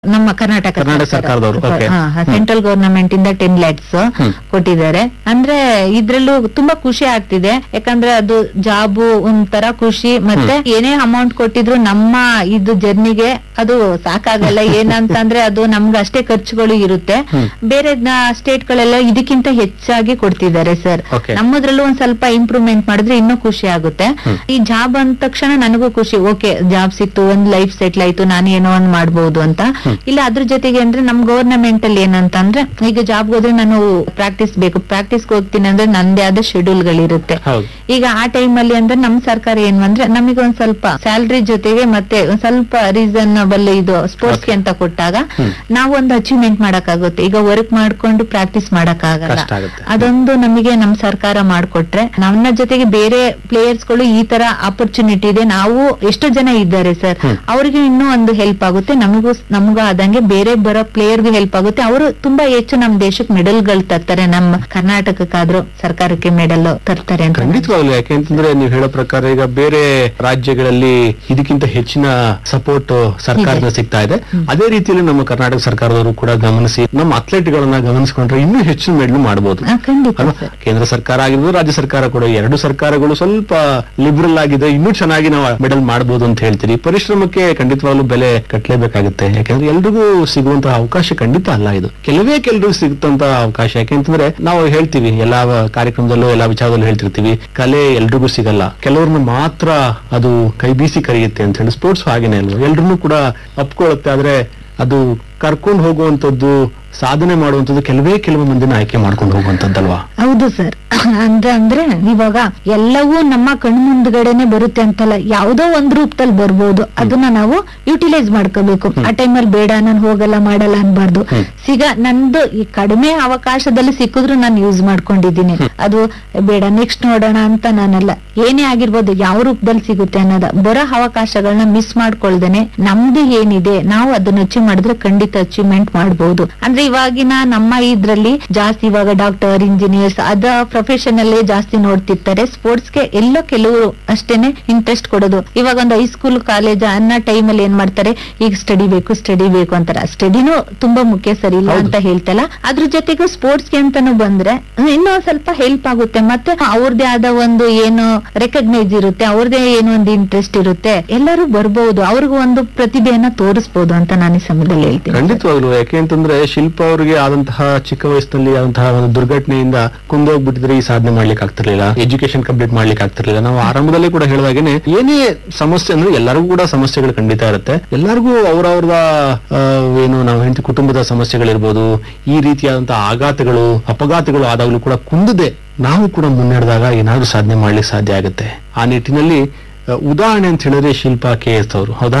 ನಮ್ಮ ಕರ್ನಾಟಕ ಕರ್ನಾಟಕ ಸರ್ಕಾರದವರು, okay. Central government ಇಂದ ಟೆನ್ ಲ್ಯಾಕ್ಸ್ ಹ್ಮ್. ಕೊಟ್ಟಿದ್ದಾರೆ ಅಂದ್ರೆ ಇದ್ರಲ್ಲೂ ತುಂಬಾ ಖುಷಿ ಆಗ್ತಿದೆ ಯಾಕಂದ್ರೆ ಅದು ಜಾಬು ಒಂಥರ ಖುಷಿ ಮತ್ತೆ ಏನೇ ಅಮೌಂಟ್ ಕೊಟ್ಟಿದ್ರು ನಮ್ಮ ಇದು ಜರ್ನಿಗೆ ಅದು ಸಾಕಾಗಲ್ಲ ಏನಂತಂದ್ರೆ ಅದು ನಮ್ಗೆ ಅಷ್ಟೇ ಖರ್ಚುಗಳು ಇರುತ್ತೆ ಹ್ಮ್. ಬೇರೆ ಸ್ಟೇಟ್ ಗಳೆಲ್ಲ ಇದಕ್ಕಿಂತ ಹೆಚ್ಚಾಗಿ ಕೊಡ್ತಿದ್ದಾರೆ ಸರ್ Okay. ನಮ್ಮದ್ರಲ್ಲೂ ಒಂದ್ ಸ್ವಲ್ಪ ಇಂಪ್ರೂವ್ಮೆಂಟ್ ಮಾಡಿದ್ರೆ ಇನ್ನೂ ಖುಷಿ ಆಗುತ್ತೆ ಹ್ಮ್. ಈ ಜಾಬ್ ಅಂದ ತಕ್ಷಣ ನನಗೂ ಖುಷಿ ಓಕೆ ಜಾಬ್ ಸಿಕ್ತು ಒಂದ್ ಲೈಫ್ ಸೆಟ್ಲ್ ಆಯ್ತು ನಾನು ಏನೋ ಒಂದ್ ಮಾಡ್ಬೋದು ಅಂತ ಹ್ಮ್. ಇಲ್ಲ ಅದ್ರ ಜೊತೆಗೆ ಅಂದ್ರೆ ನಮ್ ಗವರ್ನಮೆಂಟ್ ಅಲ್ಲಿ ಏನಂತಂದ್ರೆ ಈಗ ಜಾಬ್ ಹೋದ್ರೆ ನಾನು ಪ್ರಾಕ್ಟೀಸ್ ಬೇಕು ಪ್ರಾಕ್ಟೀಸ್ ಹೋಗ್ತೀನಿ ಅಂದ್ರೆ ನಂದೇ ಆದ ಶೆಡ್ಯೂಲ್ ಗಳಿರುತ್ತೆ ಹೌದು ಈಗ ಆ ಟೈಮ್ ಅಲ್ಲಿ ಅಂದ್ರೆ ನಮ್ ಸರ್ಕಾರ ಏನು ಅಂದ್ರೆ ನಮಗೆ ಒಂದ್ ಸ್ವಲ್ಪ ಸ್ಯಾಲ್ರಿ ಜೊತೆಗೆ ಮತ್ತೆ ಒಂದ್ ಸ್ವಲ್ಪ ರೀಸನಬಲ್ ಇದು ಸ್ಪೋರ್ಟ್ಸ್ Okay. ಅಂತ ಕೊಟ್ಟಾಗ ಹ್ಮ್. ನಾವು ಒಂದು ಅಚೀವ್ಮೆಂಟ್ ಮಾಡಕ್ಕಾಗುತ್ತೆ ಈಗ ವರ್ಕ್ ಮಾಡ್ಕೊಂಡು ಪ್ರಾಕ್ಟೀಸ್ ಮಾಡಕ್ಕಾಗಲ್ಲ ಕಷ್ಟ ಆಗುತ್ತೆ. ಅದೊಂದು ನಮಗೆ ನಮ್ ಸರ್ಕಾರ ಮಾಡ್ಕೊಟ್ರೆ ನನ್ನ ಜೊತೆಗೆ ಬೇರೆ ಪ್ಲೇಯರ್ಸ್ ಗಳು ಈ ತರ ಆಪರ್ಚುನಿಟಿ ಇದೆ ನಾವು ಎಷ್ಟೋ ಜನ ಇದ್ದಾರೆ ಸರ್ ಹ್ಮ್. ಅವ್ರಿಗೆ ಇನ್ನೂ ಒಂದು ಹೆಲ್ಪ್ ಆಗುತ್ತೆ ನಮಗೂ ನಮಗೂ ಆದಂಗೆ ಬೇರೆ ಬರೋ ಪ್ಲೇಯರ್ಗೂ ಹೆಲ್ಪ್ ಆಗುತ್ತೆ ಅವರು ತುಂಬಾ ಹೆಚ್ಚು ನಮ್ ದೇಶಕ್ಕೆ ಮೆಡಲ್ ಗಳು ತರ್ತಾರೆ ನಮ್ಮ ಕರ್ನಾಟಕಕ್ಕಾದ್ರೂ ಸರ್ಕಾರಕ್ಕೆ ಮೆಡಲ್ ತರ್ತಾರೆ ಅಂತ ಖಂಡಿತವಾಗ್ಲು ಯಾಕೆಂತಂದ್ರೆ ನೀವು ಹೇಳೋ ಪ್ರಕಾರ ಈಗ ಬೇರೆ ರಾಜ್ಯಗಳಲ್ಲಿ ಇದಕ್ಕಿಂತ ಹೆಚ್ಚಿನ ಸಪೋರ್ಟ್ ಸರ್ಕಾರದಿಂದ ಇದೆ. ಸಿಗ್ತಾ ಇದೆ ಅದೇ ರೀತಿಯಲ್ಲಿ ನಮ್ಮ ಕರ್ನಾಟಕ ಸರ್ಕಾರದವರು ಕೂಡ ಗಮನಿಸಿ ನಮ್ಮ ಅಥ್ಲೆಟ್ ಗಳನ್ನ ಗಮನಿಸಿಕೊಂಡ್ರೆ ಇನ್ನೂ ಹೆಚ್ಚಿನ ಮೆಡಲ್ ಮಾಡಬಹುದು ಆ, ಖಂಡಿತ ಅಲ್ವಾ ಸರ್ ಕೇಂದ್ರ ಸರ್ಕಾರ ಆಗಿರ್ಬೋದು ರಾಜ್ಯ ಸರ್ಕಾರ ಕೂಡ ಎರಡು ಸರ್ಕಾರಗಳು ಸ್ವಲ್ಪ ಲಿಬರಲ್ ಆಗಿದೆ ಇನ್ನೂ ಚೆನ್ನಾಗಿ ನಾವು ಮೆಡಲ್ ಮಾಡಬಹುದು ಅಂತ ಹೇಳ್ತೀರಿ ಪರಿಶ್ರಮಕ್ಕೆ ಖಂಡಿತವಾಗ್ಲೂ ಬೆಲೆ ಕಟ್ಟಲೇಬೇಕಾಗುತ್ತೆ ಯಾಕಂದ್ರೆ ಎಲ್ರಿಗೂ ಸಿಗುವಂತಹ ಅವಕಾಶ ಖಂಡಿತ ಅಲ್ಲ ಇದು ಕೆಲವೇ ಕೆಲರಿಗೂ ಸಿಗುತ್ತಂತಹ ಅವಕಾಶ ಯಾಕೆಂತಂದ್ರೆ ನಾವು ಹೇಳ್ತೀವಿ ಎಲ್ಲಾ ಕಾರ್ಯಕ್ರಮದಲ್ಲೂ ಎಲ್ಲಾ ವಿಚಾರದಲ್ಲೂ ಹೇಳ್ತಿರ್ತೀವಿ ಕಲೆ ಎಲ್ರಿಗೂ ಸಿಗಲ್ಲ ಕೆಲವ್ರನ್ನ ಮಾತ್ರ ಅದು ಕೈ ಬೀಸಿ ಕರೆಯುತ್ತೆ ಅಂತ ಹೇಳಿ ಸ್ಪೋರ್ಟ್ಸ್ ಹಾಗೇನೆ ಅಲ್ವಾ ಎಲ್ರನ್ನೂ ಕೂಡ ಅಪ್ಕೊಳ್ಳುತ್ತೆ ಆದ್ರೆ ಅದು ಕರ್ಕೊಂಡು ಹೋಗುವಂತದ್ದು ಸಾಧನೆ ಮಾಡುವಂತದ್ದು ಕೆಲವೇ ಕೆಲವು ಮಂದಿನ ಆಯ್ಕೆ ಮಾಡ್ಕೊಂಡು ಹೋಗುವಂತದ್ದಲ್ವಾ ಹೌದು ಸರ್ ಅಂದ್ರೆ ಅಂದ್ರೆ ಇವಾಗ ಎಲ್ಲವೂ ನಮ್ಮ ಕಣ್ಮುಂದ್ಗಡೆನೆ ಬರುತ್ತೆ ಅಂತಲ್ಲ ಯಾವ್ದೋ ಒಂದ್ ರೂಪದಲ್ಲಿ ಬರ್ಬೋದು ಅದನ್ನ ನಾವು ಯುಟಿಲೈಸ್ ಮಾಡ್ಕೋಬೇಕು ಆ ಟೈಮಲ್ಲಿ ಬೇಡ ನಾನು ಹೋಗಲ್ಲ ಮಾಡಲ್ಲ ಅನ್ಬಾರ್ದು ಹ್ಮ್. ಸಿಗ ನಂದು ಈ ಕಡಿಮೆ ಅವಕಾಶದಲ್ಲಿ ಸಿಕ್ಕಿದ್ರು ನಾನು ಯೂಸ್ ಮಾಡ್ಕೊಂಡಿದ್ದೀನಿ ಅದು ಬೇಡ ನೆಕ್ಸ್ಟ್ ನೋಡೋಣ ಅಂತ ನಾನಲ್ಲ ಏನೇ ಆಗಿರ್ಬೋದು ಯಾವ ರೂಪದಲ್ಲಿ ಸಿಗುತ್ತೆ ಅನ್ನೋದ ಬರೋ ಅವಕಾಶಗಳನ್ನ ಮಿಸ್ ಮಾಡ್ಕೊಳ್ದೇನೆ ನಮ್ದು ಏನಿದೆ ನಾವು ಅದನ್ನ ಅಚೀವ್ ಮಾಡಿದ್ರೆ ಖಂಡಿತ ಅಚೀವ್ಮೆಂಟ್ ಮಾಡಬಹುದು ಅಂದ್ರೆ ಇವಾಗಿನ ನಮ್ಮ ಇದ್ರಲ್ಲಿ ಜಾಸ್ತಿ ಇವಾಗ ಡಾಕ್ಟರ್ ಇಂಜಿನಿಯರ್ಸ್ ಅದ ಪ್ರೊಫೆಷನ್ ಅಲ್ಲೇ ಜಾಸ್ತಿ ನೋಡ್ತಿರ್ತಾರೆ ಸ್ಪೋರ್ಟ್ಸ್ ಗೆ ಎಲ್ಲೋ ಕೆಲವರು ಅಷ್ಟೇನೆ ಇಂಟ್ರೆಸ್ಟ್ ಕೊಡೋದು ಇವಾಗ ಒಂದು ಹೈಸ್ಕೂಲ್ ಕಾಲೇಜ್ ಅನ್ನೋ ಟೈಮ್ ಅಲ್ಲಿ ಏನ್ ಮಾಡ್ತಾರೆ ಈಗ ಸ್ಟಡಿ ಬೇಕು ಸ್ಟಡಿ ಬೇಕು ಅಂತಾರೆ ಸ್ಟಡಿನೂ ತುಂಬಾ ಮುಖ್ಯ ಸರಿ ಇಲ್ಲ ಹೌದು. ಅಂತ ಹೇಳ್ತಲ್ಲ ಅದ್ರ ಜೊತೆಗೂ ಸ್ಪೋರ್ಟ್ಸ್ ಗೆ ಅಂತಾನು ಬಂದ್ರೆ ಇನ್ನೂ ಸ್ವಲ್ಪ ಹೆಲ್ಪ್ ಆಗುತ್ತೆ ಮತ್ತೆ ಅವ್ರದೇ ಆದ ಒಂದು ಏನು ರೆಕಗ್ನೈಸ್ ಇರುತ್ತೆ ಅವ್ರದೇ ಏನೋ ಒಂದು ಇಂಟ್ರೆಸ್ಟ್ ಇರುತ್ತೆ ಎಲ್ಲರೂ ಬರ್ಬಹುದು ಅವ್ರಿಗೂ ಒಂದು ಪ್ರತಿಭೆಯನ್ನ ತೋರಿಸಬಹುದು ಅಂತ ನಾನು ಈ ಸಮಯದಲ್ಲಿ ಹೇಳ್ತೀನಿ ಖಂಡಿತವಾಗ್ಲು ಯಾಕೆ ಅಂತಂದ್ರೆ ಶಿಲ್ಪ ಅವರಿಗೆ ಆದಂತಹ ಚಿಕ್ಕ ವಯಸ್ಸಿನಲ್ಲಿ ಆದಂತಹ ಒಂದು ದುರ್ಘಟನೆಯಿಂದ ಕುಂದೋಗ್ಬಿಟ್ಟಿದ್ರೆ ಈ ಸಾಧನೆ ಮಾಡ್ಲಿಕ್ಕೆ ಆಗ್ತಿರ್ಲಿಲ್ಲ ಎಜುಕೇಶನ್ ಕಂಪ್ಲೀಟ್ ಮಾಡ್ಲಿಕ್ಕೆ ಆಗ್ತಿರ್ಲಿಲ್ಲ ನಾವು ಆರಂಭದಲ್ಲಿ ಕೂಡ ಹೇಳಿದಾಗೇನೆ ಏನೇ ಸಮಸ್ಯೆ ಅಂದ್ರೆ ಎಲ್ಲರಿಗೂ ಕೂಡ ಸಮಸ್ಯೆಗಳು ಖಂಡಿತ ಇರುತ್ತೆ ಎಲ್ಲರಿಗೂ ಅವ್ರವ್ರದ ಆ, ಏನು ನಾವು ಹೇಳ್ತೀವಿ ಕುಟುಂಬದ ಸಮಸ್ಯೆಗಳಿರ್ಬೋದು ಈ ರೀತಿಯಾದಂತಹ ಆಘಾತಗಳು ಅಪಘಾತಗಳು ಆದಾಗಲೂ ಕೂಡ ಕುಂದದೆ ನಾವು ಕೂಡ ಮುನ್ನಡೆದಾಗ ಏನಾದ್ರೂ ಸಾಧನೆ ಮಾಡ್ಲಿಕ್ಕೆ ಸಾಧ್ಯ ಆಗುತ್ತೆ ಆ ನಿಟ್ಟಿನಲ್ಲಿ ಆ, ಉದಾಹರಣೆ ಅಂತ ಹೇಳಿದ್ರೆ ಶಿಲ್ಪ ಕೆ ಎಸ್ ಅವರು ಹೌದಾ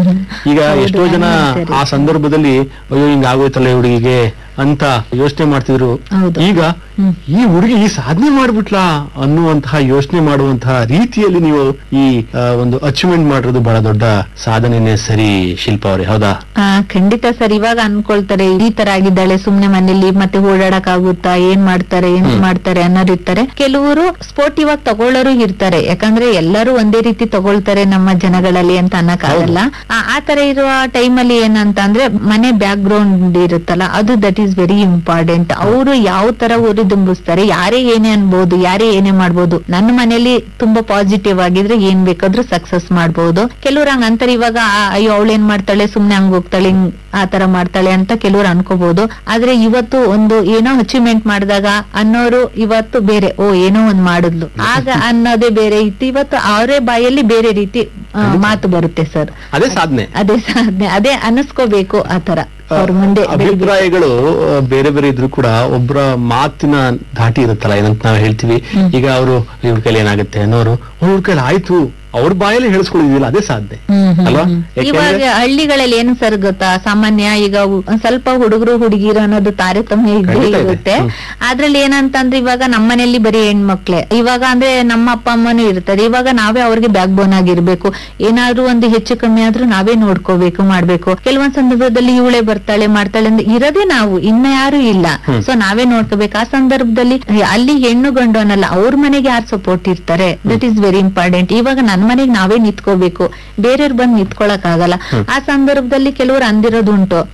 ಈಗ ಹೌದು, ಎಷ್ಟೋ ಜನ ನಾನು ಹೇಳ್ತಾ ಆ ಇರೋದು. ಸಂದರ್ಭದಲ್ಲಿ ಅಯ್ಯೋ ಹಿಂಗ ಆಗೋಯ್ತಲ್ಲ ಈ ಹುಡುಗಿಗೆ ಅಂತ ಯೋಚನೆ ಮಾಡ್ತಿದ್ರು ಹೌದು. ಈಗ ಹ್ಮ್. ಈ ಹುಡುಗಿ ಈ ಸಾಧನೆ ಮಾಡ್ಬಿಟ್ಲಾ ಅನ್ನುವಂತಹ ಯೋಚನೆ ಮಾಡುವಂತಹ ರೀತಿಯಲ್ಲಿ ನೀವು ಈ ಆ, ಒಂದು ಅಚೀವ್ಮೆಂಟ್ ಮಾಡಿರೋದು ಬಹಳ ದೊಡ್ಡ ಸಾಧನೆನೇ ಸರಿ ಶಿಲ್ಪ ಅವರೇ ಹೌದಾ ಆ, ಖಂಡಿತ ಸರ್ ಇವಾಗ ಅನ್ಕೊಳ್ತಾರೆ ಈ ತರ ಆಗಿದ್ದಾಳೆ ಸುಮ್ನೆ ಮನೇಲಿ ಮತ್ತೆ ಓಡಾಡಕ್ ಆಗುತ್ತಾ ಏನ್ ಮಾಡ್ತಾರೆ ಏನ್ ಹ್ಮ್. ಮಾಡ್ತಾರೆ ಅನ್ನೋರು ಇರ್ತಾರೆ ಕೆಲವರು ಸ್ಪೋರ್ಟ್ ಇವಾಗ ತಗೊಳ್ಳೋರು ಇರ್ತಾರೆ ಯಾಕಂದ್ರೆ ಎಲ್ಲರೂ ಒಂದೇ ರೀತಿ ತಗೊಳ್ತಾರೆ ನಮ್ಮ ಜನಗಳಲ್ಲಿ ಅಂತ ಅನ್ನಕ್ ಆಗಲ್ಲ ಆ- ಆ ತರ ಇರುವ ಟೈಮಲ್ಲಿ ಏನಂತ ಅಂದ್ರೆ ಮನೆ ಬ್ಯಾಕ್ ಗ್ರೌಂಡ್ ಇರುತ್ತಲ್ಲ ಅದು ದಟ್ ಈಸ್ ವೆರಿ ಇಂಪಾರ್ಟೆಂಟ್ ಅವರು ಯಾವ ತರ ಉರಿದುಂಬಿಸ್ತಾರೆ ಯಾರೇ ಏನೇ ಅನ್ಬೋದು ಯಾರೇ ಏನೇ ಮಾಡ್ಬೋದು ನನ್ನ ಮನೇಲಿ ತುಂಬಾ ಪಾಸಿಟಿವ್ ಆಗಿದ್ರೆ ಏನ್ ಬೇಕಾದ್ರೂ ಸಕ್ಸಸ್ ಮಾಡ್ಬೋದು ಕೆಲವ್ರು ಹಂಗ ಅಂತಾರೆ ಇವಾಗ ಆ, ಅಯ್ಯೋ ಅವಳು ಏನ್ ಮಾಡ್ತಾಳೆ ಸುಮ್ನೆ ಹಂಗ್ ಹೋಗ್ತಾಳೆ ಹಿಂಗ್ ಆ ತರ ಮಾಡ್ತಾಳೆ ಅಂತ ಕೆಲವ್ರು ಅನ್ಕೋಬಹುದು ಆದ್ರೆ ಇವತ್ತು ಒಂದು ಏನೋ ಅಚೀವ್ಮೆಂಟ್ ಮಾಡಿದಾಗ ಅನ್ನೋರು ಇವತ್ತು ಬೇರೆ ಓ ಏನೋ ಒಂದ್ ಮಾಡಿದ್ಲು ಆಗ ಅನ್ನೋದೇ ಬೇರೆ ಇತ್ತು ಇವತ್ತು ಅವರೇ ಬಾಯಲ್ಲಿ ಬೇರೆ ರೀತಿ ಆ, ಮಾತು ಬರುತ್ತೆ ಸರ್ ಅದೇ ಸಾಧನೆ ಅದೇ ಸಾಧನೆ ಅದೇ ಅನ್ನಿಸ್ಕೋಬೇಕು ಆ ತರ ಅವ್ರ ಮುಂದೆ ಬೆಳಿಗ್ಗೆ ಅಭಿಪ್ರಾಯಗಳು ಆ, ಬೇರೆ ಬೇರೆ ಇದ್ರು ಕೂಡ ಒಬ್ಬರ ಮಾತಿನ ಧಾಟಿ ಇರುತ್ತಲ್ಲ ಏನಂತ ನಾವು ಹೇಳ್ತೀವಿ ಹ್ಮ್. ಈಗ ಅವರು ಇವ್ರ ಕೈಲಿ ಏನಾಗುತ್ತೆ ಅನ್ನೋರು ಅವ್ರ ಕೈಲಿ ಆಯ್ತು ಅವ್ರ ಬಾಯಲ್ಲಿ ಹೇಳಿಸ್ಕೊಳ್ಳಿದಿಲ್ಲ ಅದೇ ಸಾಧನೆ ಹ್ಮ್, ಹ್ಮ್, ಅಲ್ವಾ ಹ್ಮ್. ಇವಾಗ ಯಾಕೆಂದ್ರೆ ಹಳ್ಳಿಗಳಲ್ಲಿ ಏನು ಸರ್ ಗೊತ್ತಾ ಸಾಮಾನ್ಯ ಈಗ ಉ- ಒಂದ್ ಸ್ವಲ್ಪ ಹುಡುಗರು ಹುಡುಗಿರು ಅನ್ನೋದು ತಾರತಮ್ಯ ಇದ್ದೇ ಖಂಡಿತ ಇದೆ. ಇರುತ್ತೆ ಹ್ಮ್. ಅದ್ರಲ್ಲಿ ಏನಂತಂದ್ರೆ ಇವಾಗ ನಮ್ಮನೇಲಿ ಬರೀ ಹೆಣ್ಮಕ್ಳೆ ಇವಾಗ ಅಂದ್ರೆ ನಮ್ಮ ಅಪ್ಪ ಅಮ್ಮನೂ ಇರ್ತಾರೆ ಇವಾಗ ನಾವೇ ಅವ್ರಿಗೆ ಬ್ಯಾಕ್ ಬೋನ್ ಆಗಿರ್ಬೇಕು ಏನಾದ್ರೂ ಒಂದು ಹೆಚ್ಚು ಕಮ್ಮಿ ಆದ್ರೂ ನಾವೇ ನೋಡ್ಕೋಬೇಕು ಮಾಡ್ಬೇಕು ಕೆಲವೊಂದ್ ಸಂದರ್ಭದಲ್ಲಿ ಇವಳೆ ಬರ್ತಾಳೆ ಮಾಡ್ತಾಳೆ ಅಂದ್ರೆ ಇರೋದೇ ನಾವು ಇನ್ನ ಯಾರು ಇಲ್ಲ ಹ್ಮ್. ಸೊ ನಾವೇ ನೋಡ್ಕೋಬೇಕು ಆ ಸಂದರ್ಭದಲ್ಲಿ ಅಲ್ಲಿ ಹೆಣ್ಣು ಗಂಡು ಅನ್ನಲ್ಲ ಅವ್ರ ಮನೆಗೆ ಯಾರು ಸಪೋರ್ಟ್ ಇರ್ತಾರೆ ದಟ್ ಈಸ್ ವೆರಿ ಇಂಪಾರ್ಟೆಂಟ್ ಇವಾಗ ನನ್ ಮನೆಗೆ ನಾವೇ ನಿಂತ್ಕೋಬೇಕು ಬೇರೆಯವ್ರು ಬಂದು ನಿಂತ್ಕೊಳಕ್ ಆಗಲ್ಲ ಹ್ಮ್. ಆ ಸಂದರ್ಭದಲ್ಲಿ ಕೆಲವರು ಅಂದಿರೋದುಂಟು